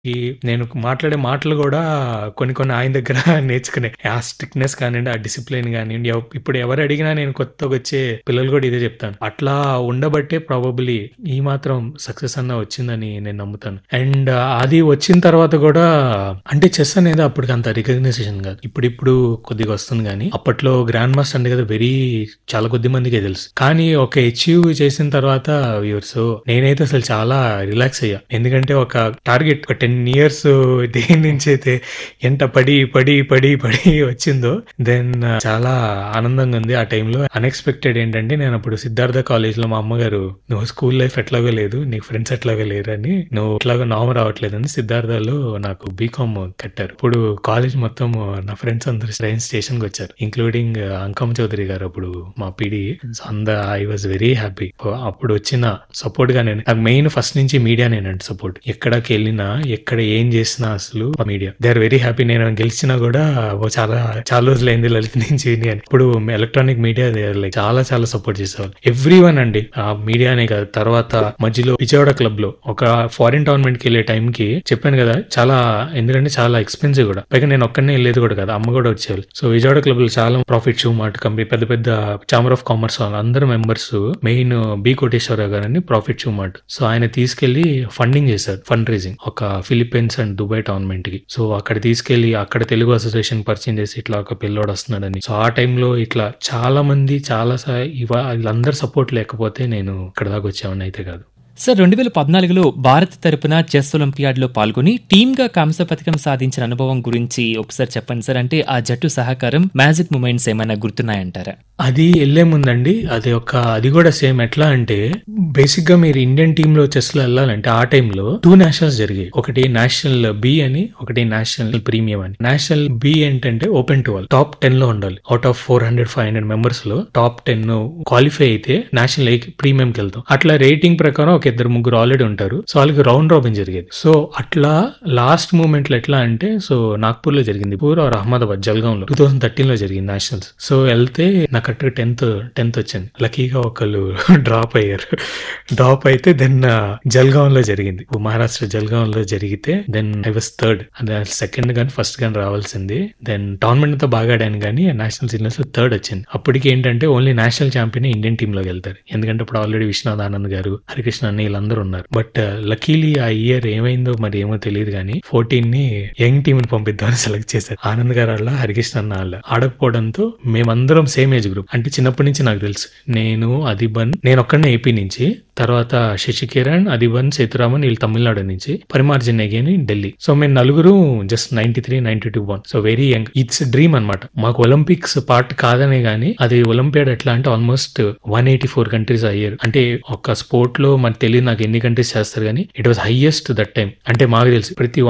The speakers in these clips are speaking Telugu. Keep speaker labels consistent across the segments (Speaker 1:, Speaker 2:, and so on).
Speaker 1: ఈ నేను మాట్లాడే మాటలు గూడా కొన్ని కొన్ని ఆయన దగ్గర నేర్చుకునే. ఆ స్ట్రిక్ట్‌నెస్ కానియండి, ఆ డిసిప్లిన్ గానియండి, ఎవ్ ఇప్పుడు ఎవరు అడిగినా నేను కొత్తగొచ్చే పిల్లలు గూడా ఇదే జెప్తాను. అట్లా ఉండబట్టే ప్రాబబ్లీ ఈ మాత్రం సక్సెస్ అన్నా వచ్చిందని నేను నమ్ముతాను. అండ్ అది వచ్చిన తర్వాత గూడా అంటే చెస్ అనేది అప్పటికంత రికగ్నైజేషన్ గాదు. ఇప్పుడిప్పుడు కొద్దిగా వస్తుంది గానీ, అప్పట్లో గ్రాండ్ మాస్టర్ అంటే కదా వెరీ చాలా కొద్ది మందికే తెలుసు. కానీ ఒక అచీవ్ చేసిన తర్వాత యూర్ సో నేనైతే అసలు చాలా రిలాక్స్ అయ్యా. ఎందుకంటే ఒక టార్గెట్ ఒక 10 ఇయర్స్ దేని నుంచైతే ఎంట పడి, పడి, పడి, పడి వచ్చిందో దెన్ చాలా ఆనందంగా ఉంది ఆ టైంలో. అన్‌ఎక్స్‌పెక్టెడ్ ఏంటంటే నేనప్పుడు సిద్ధార్థ కాలేజ్‌లో మా అమ్మగారు "నువ్వు స్కూల్ లైఫ్ ఎట్లాగో లేదు. నీకు ఫ్రెండ్స్ ఎట్లాగో లేరని, నువ్వు ఎట్లాగో నార్మ్ రావట్లేదని" సిద్ధార్థలో నాకు బీకామ్ కట్టారు. ఇప్పుడు కాలేజ్ మొత్తం నా ఫ్రెండ్స్ అందరూ ట్రైన్ స్టేషన్‌కొచ్చారు. ఇంక్లూడింగ్ అంకమ్మ చౌదరి గారు అప్పుడు మా పీడీ. సో అంద ఐ వాస్ వెరీ హ్యాపీ. అప్పుడు వచ్చిన సపోర్ట్‌గా నేను నాకు మెయిన్ ఫస్ట్ నుంచి మీడియానేనండి సపోర్ట్. ఎక్కడికెళ్ళినా, ఎక్కడ ఏం చేసినా అసలు media. They are very happy. నేను గెలిచినా గూడా ఓ చాలా చాలా రోజులైంది లలిత్ నుంచి విని అని. ఇప్పుడు electronic media they are like చాలా చాలా సపోర్ట్ చేసేవాళ్ళు. ఎవ్రీవన్ అండి. ఆ మీడియానే కాదు. తర్వాత మధ్యలో విజయవాడ క్లబ్‌లో ఒక ఫారిన్ టోర్నమెంట్‌కెళ్ళే టైంకి చెప్పాను గదా! చాలా ఎందుకంటే చాలా ఎక్స్‌పెన్సివ్ గూడా. పైగా నేను ఒక్కడినే ఎళ్ళేది గూడా కాదు. అమ్మ గూడా వచ్చేవాళ్ళు. సో విజయవాడ క్లబ్‌లో చాలా ప్రాఫిట్ షూ మార్ట్ కంపెనీ పెద్ద పెద్ద ఛాంబర్ ఆఫ్ కామర్స్ అందరూ మెంబర్స్ మెయిన్ బి కోటేశ్వరరావు గారని ప్రాఫిట్ షూ మార్ట్. సో ఆయన తీసుకెళ్ళి ఫండింగ్ చేశారు. ఫండ్ రైజింగ్ ఒక ఫిలిప్పీన్స్ అండ్ దుబాయ్ టోర్నమెంట్‌కి. సో అక్కడ తీసుకెళ్ళి అక్కడ తెలుగు అసోసియేషన్ పరిచయం చేసి ఇట్లా ఒక పిల్లోడు వస్తున్నాడని. సో ఆ టైంలో ఇట్లా చాలా మంది చాలా సా ఇవ వీళ్ళందరి సపోర్ట్ లేకపోతే నేను ఇక్కడ దాకా వచ్చేవాడిని అయితే కాదు.
Speaker 2: సార్ 2014లో భారత్ తరపున చెస్ ఒలింపియాడ్‌లో పాల్గొని టీమ్‌గా కాంస్య పతకం సాధించిన అనుభవం గురించి ఒకసారి చెప్పండి సార్. అంటే ఆ జట్టు సహకారం, మ్యాజిక్ మూమెంట్స్ ఏమైనా గుర్తున్నాయంటారా?
Speaker 1: అది ఎళ్ళే ముందండి అది ఒక అది గూడా సేమ్ ఎట్లా అంటే బేసిక్‌గా మీరు ఇండియన్ టీమ్‌లో చెస్‌లో ఎళ్ళాలంటే ఆ టైంలో 2 నేషనల్స్ జరిగాయి. ఒకటి నేషనల్ బి అని, ఒకటి నేషనల్ ప్రీమియం అని. నేషనల్ బి ఏంటంటే ఓపెన్ టు ఆల్. టాప్ 10లో ఉండాలి. ఔట్ ఆఫ్ 400, 500 మెంబర్స్‌లో టాప్ 10 క్వాలిఫై అయితే నేషనల్ ఏకి ప్రీమియంకెళ్తాం. అట్లా రేటింగ్ ప్రకారం ఒక ఇద్దరు ముగ్గురు ఆల్రెడీ ఉంటారు. సో వాళ్ళకి రౌండ్ రాబిన్ జరిగేది. సో అట్లా లాస్ట్ మూమెంట్‌లో ఎట్లా అంటే సో నాగ్‌పూర్‌లో జరిగింది. పూర్ ఆర్ అహ్మదాబాద్ జల్గాంలో 2013లో జరిగింది నేషనల్స్. సో ఎళ్తే నాకు కరెక్ట్‌గా 10థ్ 10థ్ వచ్చింది. లక్కీగా ఒకళ్ళు డ్రాప్ అయ్యారు. డ్రాప్ అయితే దెన్ జల్గాంలో జరిగింది. మహారాష్ట్ర జల్గాంలో జరిగితే దెన్ ఐ వాస్ థర్డ్. అది సెకండ్ గాని, ఫస్ట్ గాని రావాల్సింది. దెన్ టోర్నమెంట్ అంతా బాగా ఆడాను గానీ నేషనల్ సీనియర్స్‌లో థర్డ్ వచ్చింది. అప్పటికి ఏంటంటే ఓన్లీ నేషనల్ ఛాంపియన్ ఇండియన్ టీమ్‌లోకి వెళ్తారు. ఎందుకంటే అప్పుడు ఆల్రెడీ విశ్వనాథ్ ఆనంద్ గారు, హరికృష్ణ అన్న వీళ్ళందరూ ఉన్నారు. బట్ లక్కీలీ ఆ ఇయర్ ఏమైందో మరి ఏమో తెలీదు గానీ 14ని యంగ్ టీమ్‌ని పంపిద్దామని సెలెక్ట్ చేశారు. ఆనంద్ గారు ఆళ్ళ, హరికృష్ణ అన్న ఆళ్ళ. ఆడకపోవడంతో మేమందరం సేమ్ ఏజ్ గ్రూప్. అంటే చిన్నప్పటి నుంచి నాకు తెలుసు. నేను, అదిబన్ నేనొక్కడినే ఏపీ నుంచి. తర్వాత శశికిరణ్, అదిబన్, సేతురామన్ వీళ్ళు తమిళనాడు నుంచి. పరిమార్జన్ అగైన్ ఢిల్లీ. సో మేము నలుగురు just 93, 92 born. So very young. It's dream అన్నమాట. మాకు ఒలింపిక్స్ పార్ట్ కాదనే గానీ అది ఒలింపియాడ్ ఎట్లా అంటే ఆల్మోస్ట్ 184 కంట్రీస్ అయ్యారు. అంటే ఒక స్పోర్ట్‌లో మనకు తెలియదు నాకు ఎన్ని కంట్రీస్ చేస్తారు గానీ it was highest that time. అంటే మాకు తెలుసు ప్రతి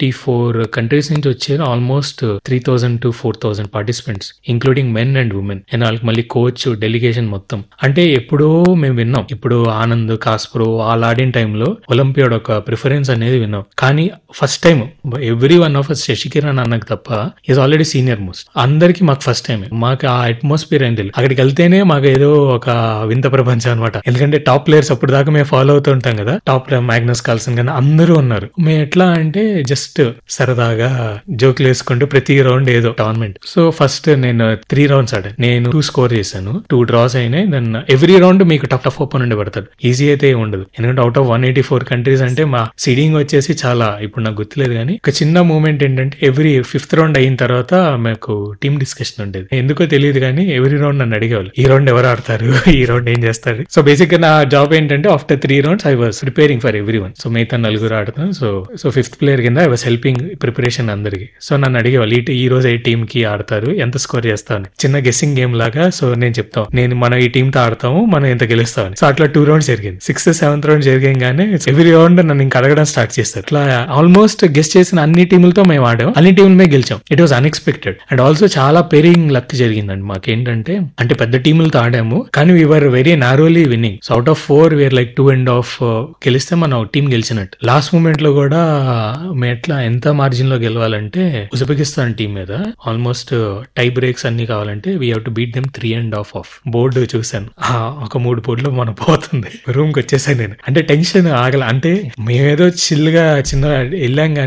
Speaker 1: 184 కంట్రీస్ నుంచి వచ్చారు almost 3000-4000 participants including men and women. And వాళ్ళకి మళ్ళీ కోచ్, డెలిగేషన్ మొత్తం. అంటే ఎప్పుడో మేము విన్నాం. ఇప్పుడు ఆనంద్, కాస్పరో వాళ్ళు ఆడిన టైంలో ఒలింపియాడ్ ఒక ప్రిఫరెన్స్ అనేది విన్నాం. కానీ first time every one of us Sasikiran అన్నకి తప్ప ఈజ్ ఆల్రెడీ సీనియర్ మోస్ట్. అందరికి మాకు ఫస్ట్ టైమే. మాకు ఆ అట్మాస్ఫియర్ ఏం తెలియదు. అక్కడికి వెళ్తేనే మాకు ఏదో ఒక వింత ప్రపంచం అనమాట. ఎందుకంటే టాప్ ప్లేయర్స్ అప్పుడు దాకా మేము ఫాలో అవుతూ ఉంటాం కదా. టాప్ మ్యాగ్నస్ కార్ల్సన్ గాని అందరూ ఉన్నారు. మేము ఎట్లా అంటే జస్ట్ సరదాగా జోకులు వేసుకుంటూ ప్రతి రౌండ్ ఏదో టోర్నమెంట్. సో ఫస్ట్ నేను 3 రౌండ్స్ ఆడాను. నేను 2 స్కోర్ చేశాను. 2 డ్రాస్ అయినాయి. దెన్ ఎవ్రీ రౌండ్ మీకు టఫ్ టఫ్ ఓపెనెంట్ పడతాడు. ఈజీ అయితే ఏం ఉండదు. ఎందుకంటే అవుట్ ఆఫ్ 184 కంట్రీస్ అంటే మా సీడింగ్ వచ్చేసి చాలా ఇప్పుడు నాకు గుర్తులేదు గానీ ఒక చిన్న మూమెంట్ ఏంటంటే ఎవ్రీ ఫిఫ్త్ రౌండ్ అయిన తర్వాత మాకు టీమ్ డిస్కషన్ ఉండేది. ఎందుకో తెలియదు గానీ ఎవ్రీ రౌండ్ నన్ను అడిగేవాళ్ళు. ఈ రౌండ్ ఎవరు ఆడతారు? ఈ రౌండ్ ఏం చేస్తారు? సో బేసిక్‌గా నా జాబ్ ఏంటంటే after 3 rounds I was preparing for every one. So మిగతా నలుగురు ఆడతాం. సో సో ఫిఫ్త్ ప్లేయర్ కింద ఐ వాస్ హెల్పింగ్ ప్రిపరేషన్ అందరికి. సో నన్ను అడిగేవాళ్ళు ఈ ఈ రోజు ఏ టీమ్ కి ఆడతారు? ఎంత స్కోర్ చేస్తావు అని. చిన్న గెస్సింగ్ గేమ్ లాగా సో నేను చెప్తాం. నేను మనం ఈ టీమ్ తో ఆడతాము. మనం ఎంత గెలుస్తామని. సో అట్లా 2 రౌండ్స్ జరిగింది. సిక్స్త్, సెవెంత్ రౌండ్ జరిగంగానే ఎవ్రీ రౌండ్ నన్ను ఇంక అడగడం స్టార్ట్ చేస్తారు. ఇట్లా ఆల్మోస్ట్ గెస్ చేసిన అన్ని టీములతో మేము ఆడాం. అన్ని టీములమే గెలిచాం. It was unexpected. And also చాలా పెరిగింగ్ లక్ జరిగిందండి మాకేంటంటే అంటే పెద్ద టీములతో ఆడాము. కానీ we were very narrowly winning. So out of 4 we are like 2 and half గెలిస్తే మన టీం గెలిచినట్టు. లాస్ట్ మూమెంట్ లో కూడా మేము ఎట్లా ఎంత మార్జిన్ లో గెలవాలంటే ఉజ్బెకిస్తాన్ టీం మీద ఆల్మోస్ట్ టై బ్రేక్స్ అన్ని కావాలంటే we have to beat them 3 and half off. Board చూసాను. ఒక మూడు బోర్డులో మనం పోతుంది. రూమ్ కి వచ్చేసాను నేను. అంటే టెన్షన్ ఆగల. అంటే మేమేదో చిల్ గా చిన్న వెళ్ళాం గానీ